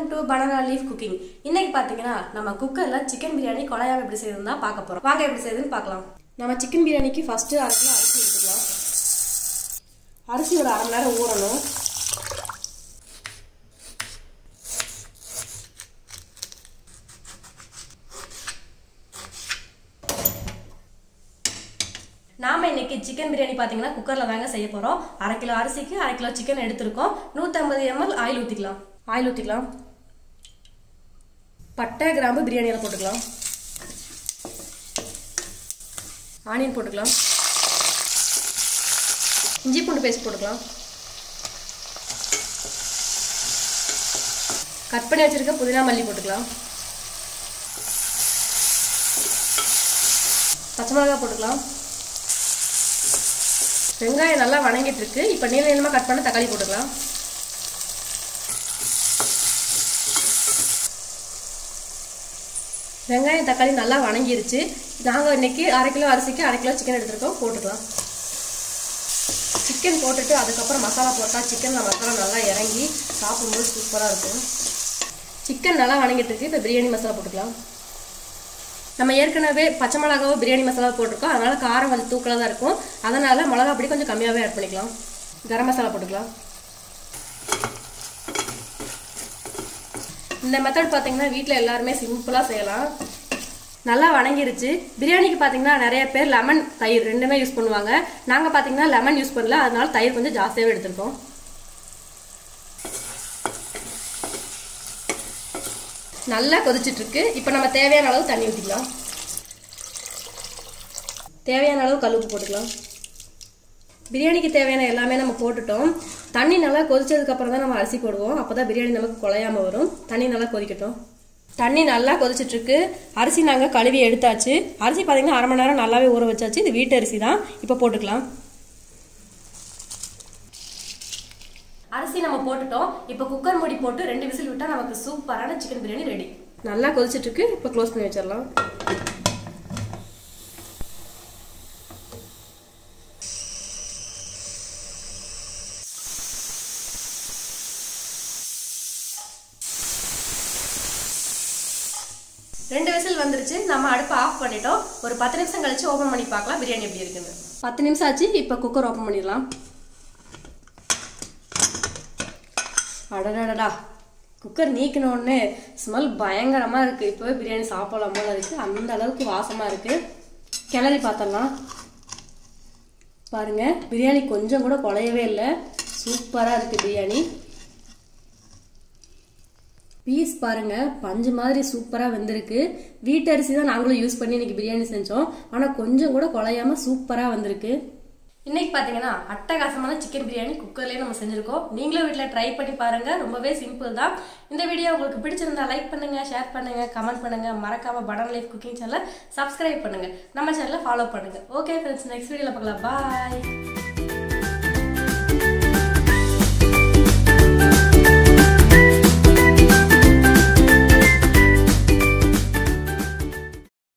to banana leaf cooking இன்னைக்கு பார்த்தீங்கன்னா நம்ம குக்கரில் சிக்கன் பிரியாணி குழையாம எப்படி செய்யறதுன்னு தான் பார்க்க போகிறோம் வாங்க எப்படி செய்யுதுன்னு பார்க்கலாம் நம்ம சிக்கன் பிரியாணிக்கு ஃபஸ்ட்டு அரை கிலோ அரிசி எடுத்துக்கலாம் அரிசி ஒரு அரை மணி நேரம் ஊறணும் நாம இன்னைக்கு சிக்கன் பிரியாணி பார்த்தீங்கன்னா குக்கரில் தாங்க செய்ய போகிறோம் அரை கிலோ அரிசிக்கு அரை கிலோ சிக்கன் எடுத்திருக்கோம் நூற்றம்பது எம்எல் ஆயில் ஊற்றிக்கலாம் ஆயில் ஊற்றிக்கலாம் பட்டை கிராம்பு பிரியாணியில் போட்டுக்கலாம் ஆனியன் போட்டுக்கலாம் இஞ்சி பூண்டு பேஸ்ட் போட்டுக்கலாம் கட் பண்ணி வச்சிருக்க புதினா மல்லி போட்டுக்கலாம் பச்சை மிளகாய் போட்டுக்கலாம் வெங்காயம் நல்லா வணங்கிட்டு இருக்கு இப்போ நீள நீளமாக கட் பண்ண தக்காளி போட்டுக்கலாம் வெங்காயம் தக்காளி நல்லா வணங்கிருச்சு நாங்கள் இன்னைக்கு அரை கிலோ அரிசிக்கு அரை கிலோ சிக்கன் எடுத்துருக்கோம் போட்டுக்கலாம் சிக்கன் போட்டுட்டு அதுக்கப்புறம் மசாலா போட்டால் சிக்கனில் மசாலா நல்லா இறங்கி சாப்பிடும்போது சூப்பராக இருக்கும் சிக்கன் நல்லா வணங்கிட்டு இருக்கு இப்போ பிரியாணி மசாலா போட்டுக்கலாம் நம்ம ஏற்கனவே பச்சை மிளகாவோ பிரியாணி மசாலா போட்டிருக்கோம் அதனால காரம் கொஞ்சம் தூக்கலாக தான் இருக்கும் அதனால மிளகா அப்படி கொஞ்சம் கம்மியாகவே ஆட் பண்ணிக்கலாம் கரம் மசாலா போட்டுக்கலாம் இந்த மெத்தட் பார்த்தீங்கன்னா வீட்டில் எல்லாருமே சிம்பிளாக செய்யலாம் நல்லா வணங்கிருச்சு பிரியாணிக்கு பார்த்தீங்கன்னா நிறைய பேர் லெமன் தயிர் ரெண்டுமே யூஸ் பண்ணுவாங்க நாங்கள் பார்த்தீங்கன்னா லெமன் யூஸ் பண்ணல அதனால தயிர் கொஞ்சம் ஜாஸ்தியாகவே எடுத்திருக்கோம் நல்லா கொதிச்சிட்டு இருக்கு இப்போ நம்ம தேவையான அளவு தண்ணி ஊற்றிக்கலாம் தேவையான அளவு கல்லுப்பு போட்டுக்கலாம் பிரியாணிக்கு தேவையான எல்லாமே நம்ம போட்டுட்டோம் தண்ணி நல்லா கொதிச்சதுக்கு அப்புறம் தான் நம்ம அரிசி போடுவோம் அப்பதான் பிரியாணி நமக்கு குழையாம வரும் தண்ணி நல்லா கொதிக்கட்டும் தண்ணி நல்லா கொதிச்சிட்டு இருக்கு அரிசி நாங்கள் கழுவி எடுத்தாச்சு அரிசி பார்த்தீங்கன்னா அரை மணி நேரம் நல்லாவே ஊற வச்சாச்சு இது வீட்டு அரிசி தான் இப்போ போட்டுக்கலாம் அரிசி நம்ம போட்டுட்டோம் இப்போ குக்கர் மூடி போட்டு ரெண்டு விசில் விட்டா நமக்கு சூப்பரான சிக்கன் பிரியாணி ரெடி நல்லா கொதிச்சிட்டு இருக்கு இப்போ க்ளோஸ் பண்ணி வச்சிடலாம் ரெண்டு விசில் வந்துருச்சு நம்ம அடுப்பை ஆஃப் பண்ணிட்டோம் ஒரு பத்து நிமிஷம் கழிச்சு ஓப்பன் பண்ணி பார்க்கலாம் பிரியாணி எப்படி இருக்குன்னு பத்து நிமிஷம் ஆச்சு இப்போ குக்கர் ஓப்பன் பண்ணிடலாம் அடடடடா குக்கர் நீக்கினோடனே ஸ்மெல் பயங்கரமாக இருக்குது இப்போவே பிரியாணி சாப்பிடலாம் போல இருக்குது அந்த அளவுக்கு வாசமாக இருக்குது கிளறி பார்த்தலாம் பாருங்க பிரியாணி கொஞ்சம் கூட குலையவே இல்லை சூப்பராக இருக்குது பிரியாணி பீஸ் பாருங்க பஞ்சு மாதிரி சூப்பராக வந்திருக்கு வீட்டு அரிசி தான் நாங்களும் யூஸ் பண்ணி இன்னைக்கு பிரியாணி செஞ்சோம் ஆனால் கொஞ்சம் கூட குலையாம சூப்பராக வந்திருக்கு இன்னைக்கு பார்த்தீங்கன்னா அட்டகாசமான சிக்கன் பிரியாணி குக்கர்லேயே நம்ம செஞ்சுருக்கோம் நீங்களும் வீட்டில் ட்ரை பண்ணி பாருங்க ரொம்பவே சிம்பிள் தான் இந்த வீடியோ உங்களுக்கு பிடிச்சிருந்தா லைக் பண்ணுங்க ஷேர் பண்ணுங்க கமெண்ட் பண்ணுங்க மறக்காம படன் லைஃப் குக்கிங் சேனலை சப்ஸ்கிரைப் பண்ணுங்க நம்ம சேனலை ஃபாலோ பண்ணுங்க ஓகே ஃப்ரெண்ட்ஸ் நெக்ஸ்ட் வீடியோவில் பார்க்கலாம் பாய்